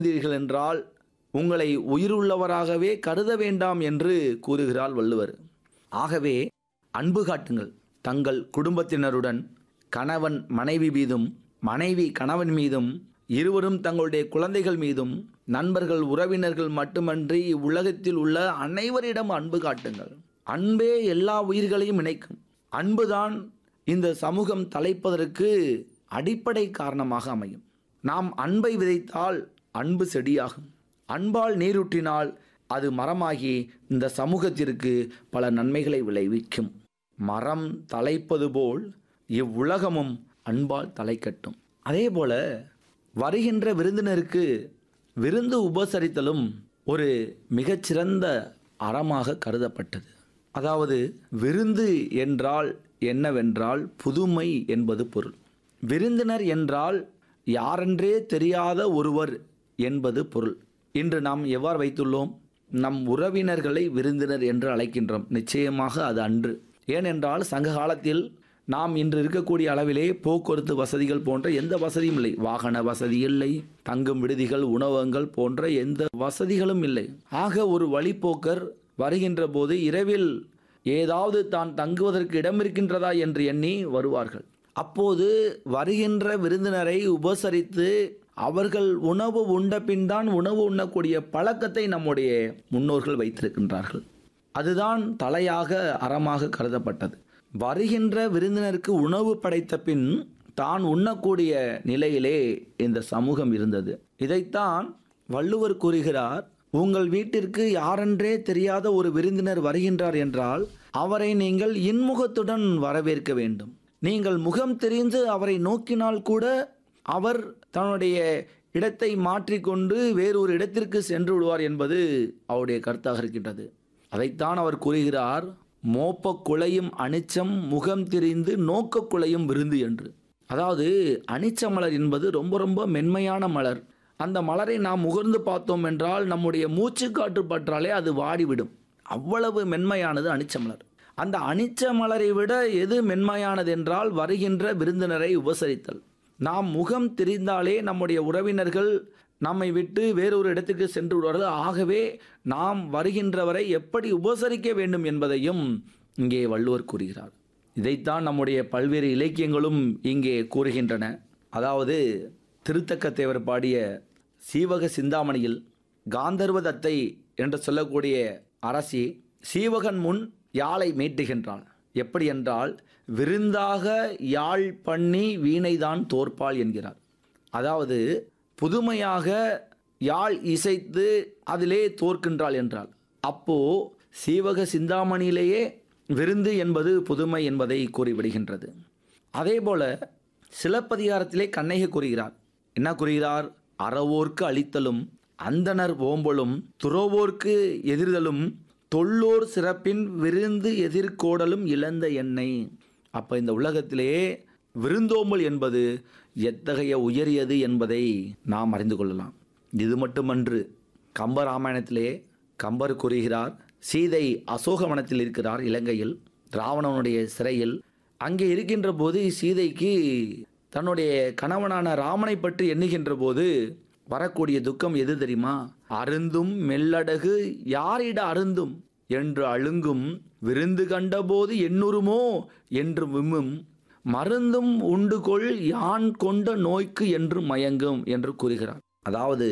இருந்தீர்கள் என்றால் உங்களை உயிருள்ளவராகவே கருத வேண்டாம் என்று கூறுகிறாள் வள்ளுவர் ஆகவே அன்பு காட்டுங்கள் தங்கள் குடும்பத்தினருடன் கணவன் மனைவி மீதும் மனைவி கணவன் மீதும் இருவரும் தங்களுடைய குழந்தைகள் மீதும் நண்பர்கள் உறவினர்கள் மட்டுமன்றி இவ்வுலகத்தில் உள்ள அனைவரிடம் அன்பு காட்டுங்கள் அன்பே எல்லா உயிர்களையும் இணைக்கும் அன்புதான் இந்த சமூகம் தலைப்பதற்கு அடிப்படை காரணமாக அமையும் நாம் அன்பை விதைத்தால் அன்பு செடியாகும் அன்பால் நீரூற்றினால் அது மரமாகி இந்த சமூகத்திற்கு பல நன்மைகளை விளைவிக்கும் மரம் தலைப்பது போல் இவ்வுலகமும் அன்பால் தலைக்கட்டும் அதே போல வருகின்ற விருந்தினருக்கு விருந்து உபசரித்தலும் ஒரு மிகச்சிறந்த அறமாக கருதப்பட்டது அதாவது விருந்து என்றால் என்னவென்றால் புதுமை என்பது பொருள் விருந்தினர் என்றால் யாரென்றே தெரியாத ஒருவர் என்பது பொருள் இன்று நாம் எவ்வாறு வைத்துள்ளோம் நம் உறவினர்களை விருந்தினர் என்று அழைக்கின்றோம் நிச்சயமாக அது அன்று ஏனென்றால் சங்க காலத்தில் நாம் இன்று இருக்கக்கூடிய அளவிலே போக்குவரத்து வசதிகள் போன்ற எந்த வசதியும் இல்லை வாகன வசதி இல்லை தங்கும் விடுதிகள் உணவகங்கள் போன்ற எந்த வசதிகளும் இல்லை ஆக ஒரு வழிப்போக்கர் வருகின்ற போது இரவில் ஏதாவது தான் தங்குவதற்கு இடம் இருக்கின்றதா என்று எண்ணி வருவார்கள் அப்போது வருகின்ற விருந்தினரை உபசரித்து அவர்கள் உணவு உண்ட பின் தான் உணவு உண்ணக்கூடிய பழக்கத்தை நம்முடைய முன்னோர்கள் வைத்திருக்கின்றார்கள் அதுதான் தலையாக அறமாக கருதப்பட்டது வருகின்ற விருந்தினருக்கு உணவு படைத்த பின் தான் உண்ணக்கூடிய நிலையிலே இந்த சமூகம் இருந்தது இதைத்தான் வள்ளுவர் கூறுகிறார் உங்கள் வீட்டிற்கு யாரென்றே தெரியாத ஒரு விருந்தினர் வருகின்றார் என்றால் அவரை நீங்கள் இன்முகத்துடன் வரவேற்க வேண்டும் நீங்கள் முகம் தெரிந்து அவரை நோக்கினால் கூட அவர் தன்னுடைய இடத்தை மாற்றிக்கொண்டு வேறொரு இடத்திற்கு சென்று விடுவார் என்பது அவருடைய கருத்தாக இருக்கின்றது அதைத்தான் அவர் கூறுகிறார் மோப்ப குலையும் அனிச்சம் முகம் தெரிந்து நோக்க குலையும் விருந்து என்று அதாவது அனிச்ச மலர் என்பது ரொம்ப ரொம்ப மென்மையான மலர் அந்த மலரை நாம் முகர்ந்து பார்த்தோம் என்றால் நம்முடைய மூச்சு காற்று பற்றாலே அது வாடிவிடும் அவ்வளவு மென்மையானது அனிச்ச மலர் அந்த அனிச்ச மலரை விட எது மென்மையானது என்றால் வருகின்ற விருந்தினரை உபசரித்தல் நாம் முகம் தெரிந்தாலே நம்முடைய உறவினர்கள் நம்மை விட்டு வேறொரு இடத்துக்கு சென்று விடுவார்கள் ஆகவே நாம் வருகின்றவரை எப்படி உபசரிக்க வேண்டும் என்பதையும் இங்கே வள்ளுவர் கூறுகிறார் இதைத்தான் நம்முடைய பல்வேறு இலக்கியங்களும் இங்கே கூறுகின்றன அதாவது திருத்தக்கத்தேவர் பாடிய சீவக சிந்தாமணியில் காந்தர்வதத்தை என்று சொல்லக்கூடிய அரசி சீவகன் முன் யாழை மீட்டுகின்றாள் எப்படி என்றால் விருந்தாக யாழ் பண்ணி வீணைதான் தோற்பாள் என்கிறார் அதாவது புதுமையாக யாழ் இசைத்து அதிலே தோற்கின்றாள் என்றாள் அப்போ சீவக சிந்தாமணியிலேயே விருந்து என்பது புதுமை என்பதை கூறிவிடுகின்றது அதேபோல சிலப்பதிகாரத்திலே கண்ணகி கூறுகிறார் என்ன கூறுகிறார் அறவோர்க்கு அளித்தலும் அந்தனர் ஓம்பலும் துறவோர்க்கு எதிர்தலும் தொல்லோர் சிறப்பின் விருந்து எதிர்கோடலும் இழந்த எண்ணெய் அப்போ இந்த உலகத்திலே விருந்தோம்பல் என்பது எத்தகைய உயரியது என்பதை நாம் அறிந்து கொள்ளலாம் இது மட்டுமன்று கம்ப ராமாயணத்திலே கம்பர் கூறுகிறார் சீதை அசோகவனத்தில் இருக்கிறார் இலங்கையில் ராவணனுடைய சிறையில் அங்கே இருக்கின்ற போது சீதைக்கு தன்னுடைய கணவனான ராமனை பற்றி எண்ணுகின்ற போது வரக்கூடிய துக்கம் எது தெரியுமா அருந்தும் மெல்லடகு யாரிட அருந்தும் என்று அழுங்கும் விருந்து கண்டபோது எண்ணுருமோ என்று விம்மும் மருந்தும் உண்டுகொள் யான் கொண்ட நோய்க்கு என்று மயங்கும் என்று கூறுகிறார் அதாவது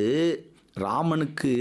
ராமனுக்கு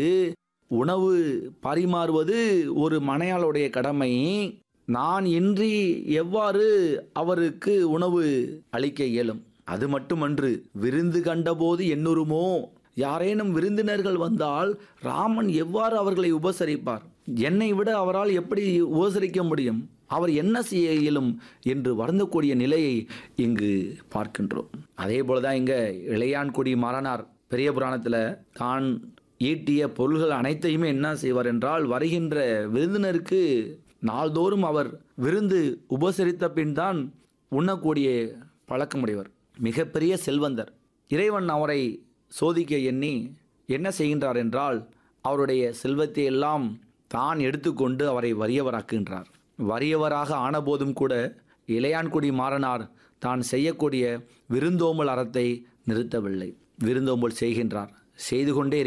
உணவு பரிமாறுவது ஒரு மனையாளுடைய கடமை நான் இன்றி எவ்வாறு அவருக்கு உணவு அளிக்க இயலும் அது மட்டுமன்று விருந்து கண்டபோது எண்ணுருமோ யாரேனும் விருந்தினர்கள் வந்தால் ராமன் எவ்வாறு அவர்களை உபசரிப்பார் என்னை விட அவரால் எப்படி உபசரிக்க முடியும் அவர் என்ன செய்ய இயலும் என்று வருந்தக்கூடிய நிலையை இங்கு பார்க்கின்றோம் அதே போலதான் இங்க இளையான்குடி மாறனார் பெரிய புராணத்தில் தான் ஈட்டிய பொருள்கள் அனைத்தையுமே என்ன செய்வார் என்றால் வருகின்ற விருந்தினருக்கு நாள்தோறும் அவர் விருந்து உபசரித்த பின் தான் உண்ணக்கூடிய பழக்கமுடையவர் மிகப்பெரிய செல்வந்தர் இறைவன் அவரை சோதிக்க எண்ணி என்ன செய்கின்றார் என்றால் அவருடைய செல்வத்தை எல்லாம் தான் எடுத்துக்கொண்டு அவரை வறியவராக்குகின்றார் வறியவராக ஆனபோதும் கூட இளையான்குடி மாறனார் தான் செய்யக்கூடிய விருந்தோம்பல் அறத்தை நிறுத்தவில்லை விருந்தோம்பல் செய்கின்றார் செய்து கொண்டே